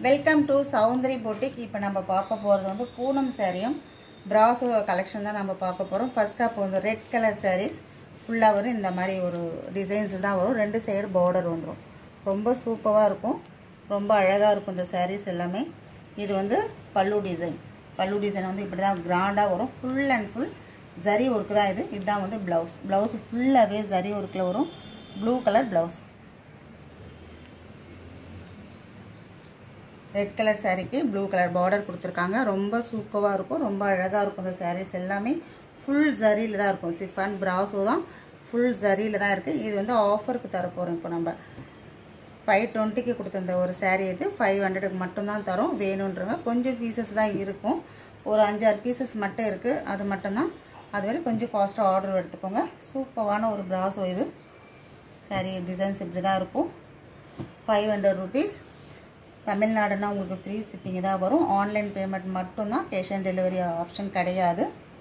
welcome to Soundari boutique இப்போ நம்ம பார்க்க போகிறது வந்து பூனம் சாரியும் பிராசோ கலெக்ஷன் தான் நம்ம பார்க்க போகிறோம் ஃபர்ஸ்ட் ஆப் வந்து ரெட் கலர் சாரீஸ் ஃபுல்லாக வரும் இந்த மாதிரி ஒரு டிசைன்ஸ் தான் வரும் ரெண்டு சைடு பார்டர் வந்துடும் ரொம்ப சூப்பராக இருக்கும் ரொம்ப அழகாக இருக்கும் இந்த சாரீஸ் எல்லாமே இது வந்து பல்லு டிசைன் பல்லு டிசைன் வந்து இப்படி தான் கிராண்டாக வரும் full and full zari work தான் இது இதுதான் வந்து ப்ளவுஸ் ப்ளவுஸ் ஃபுல்லாகவே ஜரி ஒர்க்கில் வரும் blue colour blouse red colour சாரீக்கு ப்ளூ கலர் பார்டர் கொடுத்துருக்காங்க ரொம்ப சூப்பராக இருக்கும் ரொம்ப அழகாக இருக்கும் இந்த சாரீஸ் எல்லாமே ஃபுல் ஜரியில் தான் இருக்கும் சிஃபான் பிராசோ தான் ஃபுல் ஜரியில் தான் இருக்குது இது வந்து ஆஃபருக்கு தர போகிறோம் இப்போ நம்ம ஃபைவ் டுவெண்ட்டிக்கு கொடுத்த இந்த ஒரு சாரீ இது ஃபைவ் ஹண்ட்ரடுக்கு மட்டும்தான் தரோம் வேணுன்றவங்க கொஞ்சம் பீசஸ் தான் இருக்கும் ஒரு அஞ்சாறு பீசஸ் மட்டும் இருக்குது அது மட்டும்தான் அதுவரை கொஞ்சம் ஃபாஸ்ட்டாக ஆர்டர் எடுத்துக்கோங்க சூப்பரான ஒரு பிராசோ இது சாரீ டிசைன்ஸ் இப்படி தான் இருக்கும் ஃபைவ் ஹண்ட்ரட் ருபீஸ் தமிழ்நாடுனா உங்களுக்கு ஃப்ரீ ஷிப்பிங் தான் வரும் ஆன்லைன் பேமெண்ட் மட்டும்தான் கேஷ் ஆன் டெலிவரி ஆப்ஷன் கிடையாது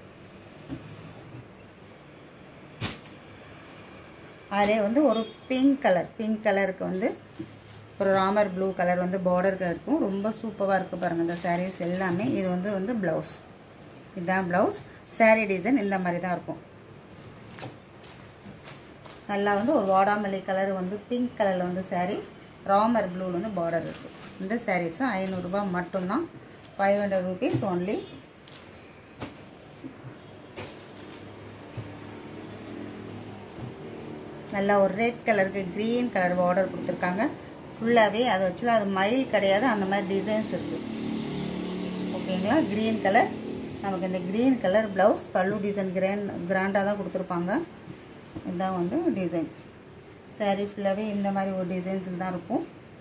அதிலே வந்து ஒரு பிங்க் கலர் பிங்க் கலருக்கு வந்து ஒரு ராமர் ப்ளூ கலர் வந்து பார்டருக்கு இருக்கும் ரொம்ப சூப்பராக இருக்குது பாருங்கள் இந்த சாரீஸ் எல்லாமே இது வந்து வந்து ப்ளவுஸ் இதுதான் ப்ளவுஸ் சாரீ டிசைன் இந்த மாதிரி தான் இருக்கும் நல்லா வந்து ஒரு வாடாமல்லி கலர் வந்து பிங்க் கலரில் வந்து சாரீஸ் ராமர் ப்ளூவில் வந்து பார்டர் இருக்குது இந்த சாரீஸும் ஐநூறுரூபா மட்டும்தான் ஃபைவ் ஹண்ட்ரட் ருபீஸ் ஓன்லி நல்லா ஒரு ரெட் கலருக்கு க்ரீன் கலர் பார்டர் கொடுத்துருக்காங்க ஃபுல்லாகவே அது ஆக்சுவலாக அது மயில் கிடையாது அந்த மாதிரி டிசைன்ஸ் இருக்குது ஓகேங்களா க்ரீன் கலர் நமக்கு இந்த green colour blouse pallu design grand கிராண்டாக தான் கொடுத்துருப்பாங்க இதுதான் வந்து டிசைன் சாரீ ஃபுல்லாகவே இந்த மாதிரி ஒரு டிசைன்ஸில் தான் இருக்கும்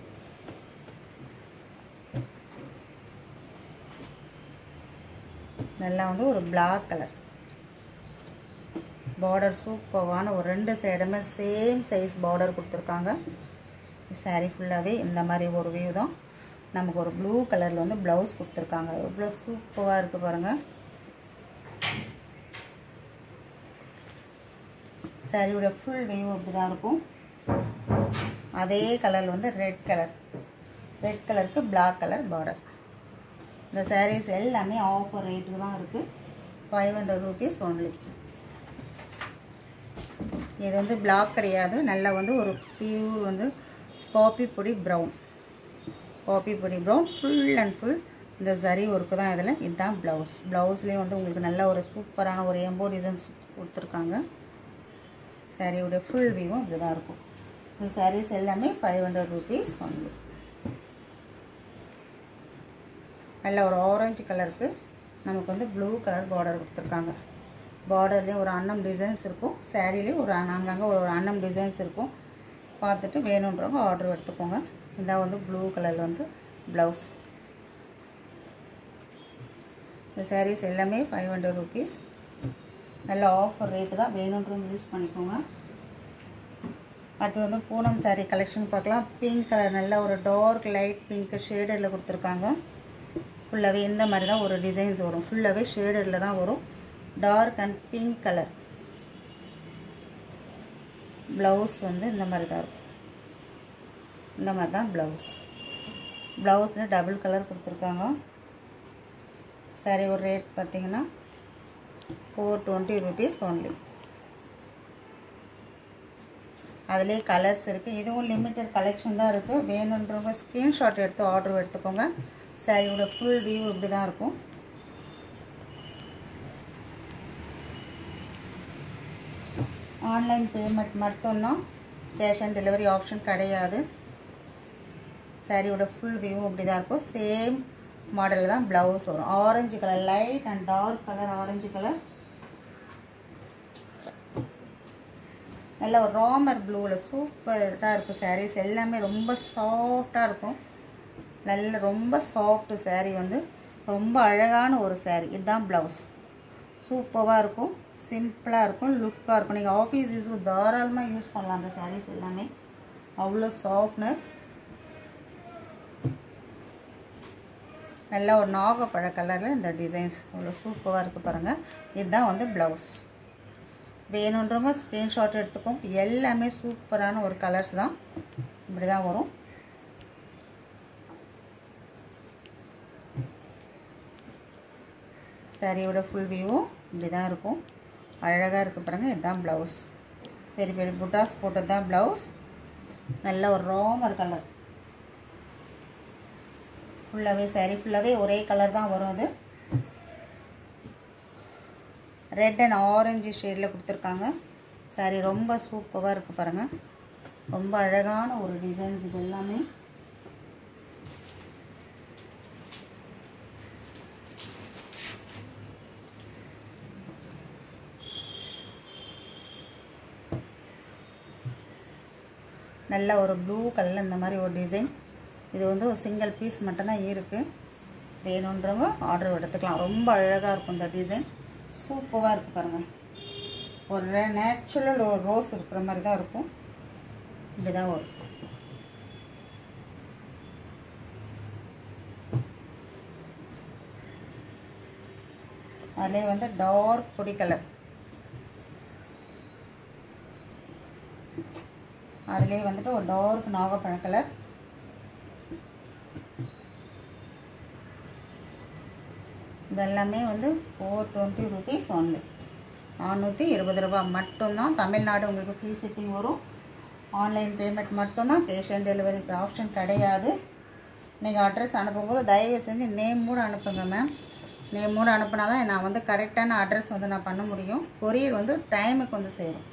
நல்லா வந்து ஒரு பிளாக் கலர் பார்டர் சூப்பரான ஒரு ரெண்டு சைடுமே சேம் சைஸ் பார்டர் கொடுத்துருக்காங்க சாரீ ஃபுல்லாகவே இந்த மாதிரி ஒரு வியூ தான் நமக்கு ஒரு ப்ளூ கலரில் வந்து ப்ளவுஸ் கொடுத்துருக்காங்க எவ்வளோ சூப்பராக இருக்குது பாருங்கள் சாரியோட ஃபுல் வியூ அப்படி தான் இருக்கும் அதே கலரில் வந்து ரெட் கலர் ரெட் கலருக்கு பிளாக் கலர் பார்டர் இந்த சாரீஸ் எல்லாமே ஆஃபர் ரேட்டுக்கு தான் இருக்குது ஃபைவ் ஹண்ட்ரட் ருபீஸ் ஒன்லி இது வந்து பிளாக் கிடையாது நல்லா வந்து ஒரு பியூர் வந்து காப்பி பொடி ப்ரௌன் காப்பி பொடி ப்ரௌன் ஃபுல் அண்ட் ஃபுல் இந்த ஜரி ஒர்க்கு தான் இதில் இதுதான் ப்ளவுஸ் ப்ளவுஸ்லேயும் வந்து உங்களுக்கு நல்ல ஒரு சூப்பரான ஒரு எம்போ டிசைன்ஸ் கொடுத்துருக்காங்க சாரியோட ஃபுல் வியூவும் இப்படி தான் இருக்கும் இந்த சாரீஸ் எல்லாமே ஃபைவ் ஹண்ட்ரட் ருபீஸ் ஒன்லி நல்ல ஒரு ஆரஞ்சு கலருக்கு நமக்கு வந்து ப்ளூ கலர் பார்டர் கொடுத்துருக்காங்க பார்டர்லேயும் ஒரு அன்னம் டிசைன்ஸ் இருக்கும் சாரீலேயும் ஒரு அங்கங்கே ஒரு அன்னம் டிசைன்ஸ் இருக்கும் பார்த்துட்டு வேணுன்றவங்க ஆர்டர் எடுத்துக்கோங்க இதான் வந்து ப்ளூ கலரில் வந்து ப்ளவுஸ் இந்த சாரீஸ் எல்லாமே ஃபைவ் ஹண்ட்ரட் ருபீஸ் நல்ல ஆஃபர் ரேட்டு தான் வேணுன்றவங்க யூஸ் பண்ணிக்கோங்க அடுத்து வந்து பூனம் சாரீ கலெக்ஷன் பார்க்கலாம் பிங்க் கலர் நல்ல ஒரு டார்க் லைட் பிங்க் ஷேடரில் கொடுத்துருக்காங்க ஃபுல்லாகவே இந்த மாதிரி தான் ஒரு டிசைன்ஸ் வரும் ஃபுல்லாகவே ஷேடரில் தான் வரும் dark and pink colour blouse வந்து இந்த மாதிரி தான் இருக்கும் இந்த மாதிரி தான் ப்ளவுஸ் ப்ளவுஸில் டபுள் கலர் கொடுத்துருக்காங்க சரி ஒரு ரேட் பார்த்தீங்கன்னா ஃபோர் டுவெண்ட்டி ருபீஸ் ஒன்லி அதிலே கலர்ஸ் இருக்குது இதுவும் லிமிட்டட் கலெக்ஷன் தான் இருக்குது வேணுன்றவங்க ஸ்க்ரீன்ஷாட் எடுத்து ஆர்டர் எடுத்துக்கோங்க சாரியோட ஃபுல் வியூ இப்படி தான் இருக்கும் ஆன்லைன் பேமெண்ட் மட்டும்தான் கேஷ் ஆன் டெலிவரி ஆப்ஷன் கிடையாது சாரியோட ஃபுல் வியூ இப்படி தான் இருக்கும் சேம் மாடலில் தான் ப்ளவுஸ் வரும் orange colour light and dark colour orange colour நல்ல ஒரு ராமர் ப்ளூவில் சூப்பராக இருக்குது சாரீஸ் எல்லாமே ரொம்ப சாஃப்டாக இருக்கும் நல்ல ரொம்ப சாஃப்ட் சாரீ வந்து ரொம்ப அழகான ஒரு சாரீ இதுதான் ப்ளவுஸ் சூப்பராக இருக்கும் சிம்பிளாக இருக்கும் லுக்காக இருக்கும் நீங்கள் ஆஃபீஸ் யூஸுக்கு தாராளமாக யூஸ் பண்ணலாம் அந்த சாரீஸ் எல்லாமே அவ்வளோ சாஃப்ட்னஸ் நல்ல ஒரு நாகப்பழ கலரில் இந்த டிசைன்ஸ் அவ்வளோ சூப்பராக இருக்குது பாருங்கள் இதுதான் வந்து ப்ளவுஸ் வேணுன்றவங்க ஸ்க்ரீன்ஷாட் எடுத்துக்கோங்க எல்லாமே சூப்பரான ஒரு கலர்ஸ் தான் இப்படி தான் வரும் சாரியோட ஃபுல் வியூவும் இப்படி தான் இருக்கும் அழகாக இருக்குது பாருங்கள் இதுதான் ப்ளவுஸ் பெரிய பெரிய புட்டாஸ் போட்டது தான் ப்ளவுஸ் நல்ல ஒரு ரோமர் கலர் ஃபுல்லாகவே சாரி ஃபுல்லாகவே ஒரே கலர் தான் வரும் அது ரெட் அண்ட் ஆரஞ்சு ஷேடில் கொடுத்துருக்காங்க சாரி ரொம்ப சூப்பராக இருக்குது பாருங்கள் ரொம்ப அழகான ஒரு டிசைன்ஸ் இது எல்லாமே நல்ல ஒரு ப்ளூ கலரில் இந்த மாதிரி ஒரு டிசைன் இது வந்து ஒரு சிங்கிள் பீஸ் மட்டும்தான் இருக்குது வேணுன்றவங்க ஆர்டர் எடுத்துக்கலாம் ரொம்ப அழகாக இருக்கும் இந்த டிசைன் சூப்பராக இருக்குது பாருங்கள் ஒரு நேச்சுரல் ஒரு ரோஸ் இருக்கிற மாதிரி தான் இருக்கும் இப்படி தான் வரும் அதிலே வந்து டார்க் பொடி கலர் அதிலே வந்துட்டு ஒரு டார்க் நாகப்பழ கலர் இதெல்லாமே வந்து ஃபோர் டுவெண்ட்டி ருபீஸ் ஒன்லி நானூற்றி இருபது ரூபா மட்டும்தான் தமிழ்நாடு உங்களுக்கு ஃப்ரீ ஷிப்பிங் வரும் ஆன்லைன் பேமெண்ட் மட்டும்தான் கேஷ் ஆன் டெலிவரிக்கு ஆப்ஷன் கிடையாது நீங்கள் அட்ரஸ் அனுப்பும்போது தயவு செஞ்சு நேம் கூட அனுப்புங்க மேம் நேம் கூட அனுப்புனா தான் நான் வந்து கரெக்டான அட்ரஸ் வந்து நான் பண்ண முடியும் கொரியர் வந்து டைமுக்கு வந்து சேரும்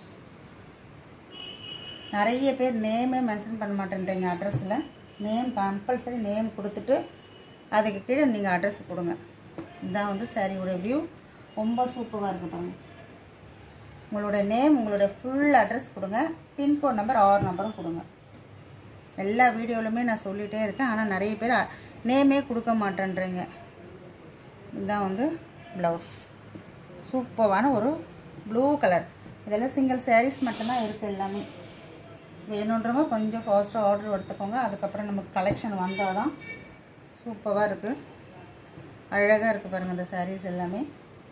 நிறைய பேர் நேமே மென்ஷன் பண்ண மாட்டேன்றீங்க அட்ரஸில் நேம் கம்பல்சரி நேம் கொடுத்துட்டு அதுக்கு கீழே நீங்கள் அட்ரஸ் கொடுங்க இதுதான் வந்து சாரியோட வியூ ரொம்ப சூப்பராக இருக்கு பாருங்க உங்களோட நேம் உங்களோட ஃபுல் அட்ரஸ் கொடுங்க பின்கோட் நம்பர் ஆறு நம்பரும் கொடுங்க எல்லா வீடியோவிலுமே நான் சொல்லிகிட்டே இருக்கேன் ஆனால் நிறைய பேர் நேமே கொடுக்க மாட்டேன்றீங்க இதுதான் வந்து ப்ளவுஸ் சூப்பரான ஒரு ப்ளூ கலர் இதெல்லாம் சிங்கிள் சாரீஸ் மட்டும்தான் இருக்குது எல்லாமே வேணுன்றவங்க கொஞ்சம் ஃபாஸ்ட்டாக ஆர்டர் எடுத்துக்கோங்க அதுக்கப்புறம் நமக்கு கலெக்ஷன் வந்தால் தான் சூப்பராக இருக்குது அழகாக இருக்குது பாருங்கள் இந்த சாரீஸ் எல்லாமே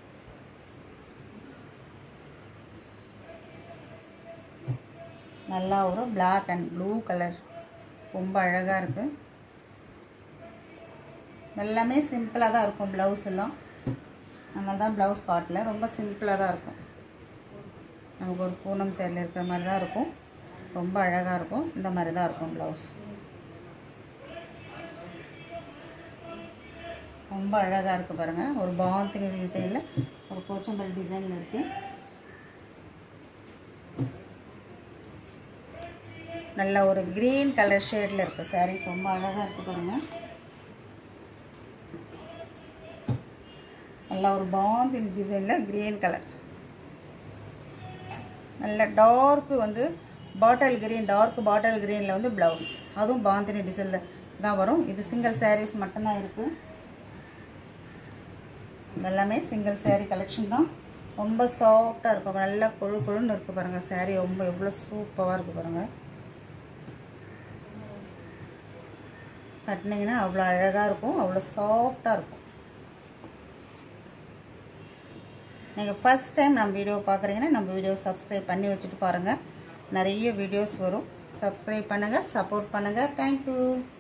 நல்லா ஒரு பிளாக் அண்ட் ப்ளூ கலர் ரொம்ப அழகாக இருக்குது எல்லாமே சிம்பிளாக தான் இருக்கும் ப்ளவுஸ் எல்லாம் அதனால தான் ப்ளவுஸ் காட்டல ரொம்ப சிம்பிளாக தான் இருக்கும் நமக்கு ஒரு பூனம் சேரில் இருக்கிற மாதிரி தான் இருக்கும் ரொம்ப அழகாக இருக்கும் இந்த மாதிரி தான் இருக்கும் ப்ளவுஸ் ரொம்ப அழகாக இருக்குது பாருங்கள் ஒரு பாந்தினி டிசைனில் ஒரு போச்சம்பல் டிசைனில் இருக்குது நல்ல ஒரு க்ரீன் கலர் ஷேடில் இருக்குது சாரீஸ் ரொம்ப அழகாக இருக்குது பாருங்கள் நல்ல ஒரு பாந்தினி டிசைனில் க்ரீன் கலர் நல்ல டார்க்கு வந்து பாட்டில் க்ரீன் டார்க் பாட்டில் க்ரீனில் வந்து ப்ளவுஸ் அதுவும் பாந்தினி டிசைனில் தான் வரும் இது சிங்கிள் சாரீஸ் மட்டும்தான் இருக்குது எல்லாமே சிங்கிள் சாரீ கலெக்ஷன் தான் ரொம்ப சாஃப்டாக இருக்கும் நல்லா கொழு கொழுன்னு இருக்குது பாருங்கள் சாரீ ரொம்ப எவ்வளோ சூப்பராக இருக்குது பாருங்கள் கட்டினீங்கன்னா அவ்வளோ அழகாக இருக்கும் அவ்வளோ சாஃப்டாக இருக்கும் நீங்கள் ஃபஸ்ட் டைம் நம்ம வீடியோ பார்க்குறீங்கன்னா நம்ம வீடியோ சப்ஸ்கிரைப் பண்ணி வச்சுட்டு பாருங்கள் நிறைய வீடியோஸ் வரும் சப்ஸ்கிரைப் பண்ணுங்கள் சப்போர்ட் பண்ணுங்கள் தேங்க்யூ